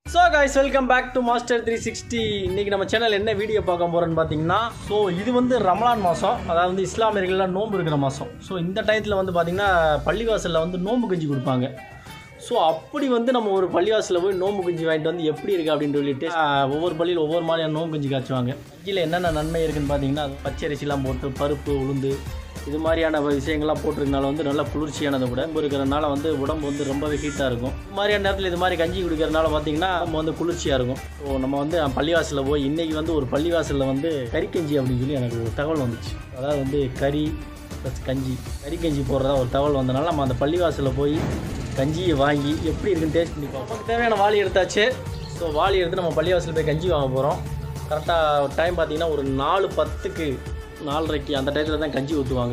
So guys welcome back to master three sixty இன்றைக்கி நம்ம channel என்ன வீடியோ பார்க்க போகிறோன்னு பார்த்தீங்கன்னா ஸோ இது வந்து ரமலான் மாதம் அதாவது வந்து இஸ்லாமியர்கள்லாம் நோன்பு இருக்கிற மாதம் ஸோ இந்த டயத்தில் வந்து பார்த்திங்கன்னா பள்ளிவாசலில் வந்து நோன்பு கஞ்சி கொடுப்பாங்க ஸோ அப்படி வந்து நம்ம ஒரு பள்ளிவாசலில் போய் நோன்பு கஞ்சி வாங்கிட்டு வந்து எப்படி இருக்குது அப்படின்னு சொல்லிட்டு ஆஹ், ஒவ்வொரு பள்ளியில் ஒவ்வொரு மாதிரியான நோன்பு கஞ்சி காய்ச்சுவாங்க கஞ்சியில் என்னென்ன நன்மை இருக்குன்னு பார்த்தீங்கன்னா பச்சரிசிலாம் போட்டு பருப்பு உளுந்து இது மாதிரியான விஷயங்கள்லாம் போட்டிருக்கனால வந்து நல்லா குளிர்ச்சியானதை விட உடம்பு இருக்கிறனால வந்து உடம்பு வந்து ரொம்பவே ஹீட்டாக இருக்கும் இது மாதிரியான நேரத்தில் இது மாதிரி கஞ்சி குடிக்கிறதுனால பார்த்தீங்கன்னா நம்ம வந்து குளிர்ச்சியாக இருக்கும் ஸோ நம்ம வந்து பள்ளிவாசலில் போய் இன்றைக்கி வந்து ஒரு பள்ளிவாசலில் வந்து கறி கஞ்சி அப்படின்னு சொல்லி எனக்கு ஒரு தகவல் வந்துச்சு அதாவது வந்து கறி ப்ளஸ் கஞ்சி கறி கஞ்சி போடுறதா ஒரு தகவல் வந்தனால நம்ம அந்த பள்ளிவாசலில் போய் கஞ்சியை வாங்கி எப்படி இருக்குன்னு டேஸ்ட் பண்ணி பார்ப்போம் நமக்கு தேவையான வாளி எடுத்தாச்சு ஸோ வாளி எடுத்து நம்ம பள்ளிவாசலில் போய் கஞ்சி வாங்க போகிறோம் கரெக்டாக டைம் பார்த்தீங்கன்னா ஒரு நாலு பத்துக்கு நாலரைக்கு அந்த டயத்தில் தான் கஞ்சி ஊற்றுவாங்க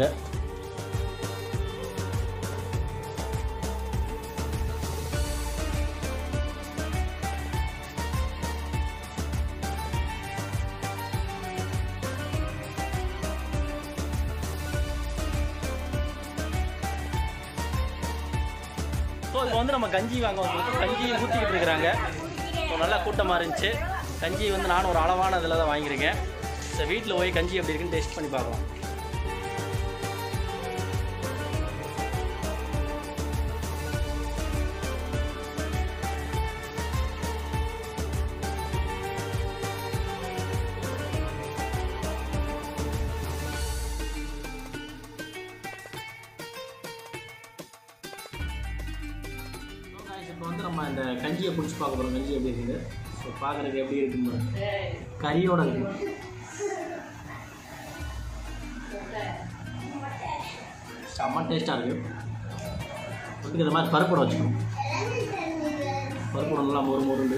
ஸோ இப்போ வந்து நம்ம கஞ்சி வாங்க வந்து கஞ்சி ஊற்றிக்கிட்டு இருக்கிறாங்க ஸோ நல்லா கூட்டமாக இருந்துச்சு கஞ்சி வந்து நானும் ஒரு அளவான இதில் தான் வாங்கியிருக்கேன் ஸோ வீட்டில் போய் கஞ்சி எப்படி இருக்குன்னு டேஸ்ட் பண்ணி பார்க்கலாம் இப்போ வந்து நம்ம இந்த கஞ்சியை பிடிச்சி பார்க்க போகிறோம் கஞ்சி எப்படி இருக்குது ஸோ பார்க்குறதுக்கு எப்படி இருக்குன்னு பாருங்க. கறியோட இருக்கு செம்ம டேஸ்ட்டாக இருக்குது வந்து இந்த மாதிரி பருப்போட வச்சுக்கணும் பருப்போட நல்லா மொறு மொருண்டு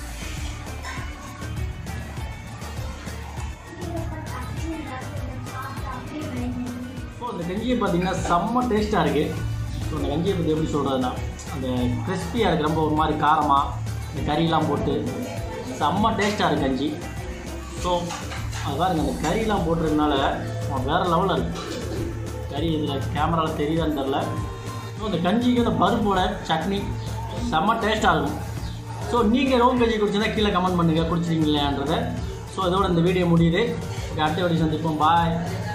ஸோ அந்த கஞ்சியை பார்த்தீங்கன்னா செம்ம டேஸ்ட்டாக இருக்குது ஸோ அந்த கஞ்சியை பற்றி எப்படி சொல்கிறதுனா அந்த கிறிஸ்பியாக இருக்குது ரொம்ப ஒரு மாதிரி காரமாக இந்த கறியெல்லாம் போட்டு செம்ம டேஸ்ட்டாக இருக்குது கஞ்சி ஸோ அது பாருங்க அந்த கறியெல்லாம் போட்டிருக்கனால வேறு லெவலில் இருக்குது கறி இதில் கேமராவில் தெரியுதான்னு தெரில ஸோ இந்த கஞ்சிக்கு அந்த பருப்போட சட்னி செம்ம டேஸ்ட்டாக இருக்கும் ஸோ நீங்கள் ரோம் கஞ்சி குடிச்சதா கீழே கமெண்ட் பண்ணுங்கள் குடிச்சிருக்கீங்களான்றதை ஸோ இதோட இந்த வீடியோ முடியுது அடுத்த வீடியோ சந்திப்போம் பாய்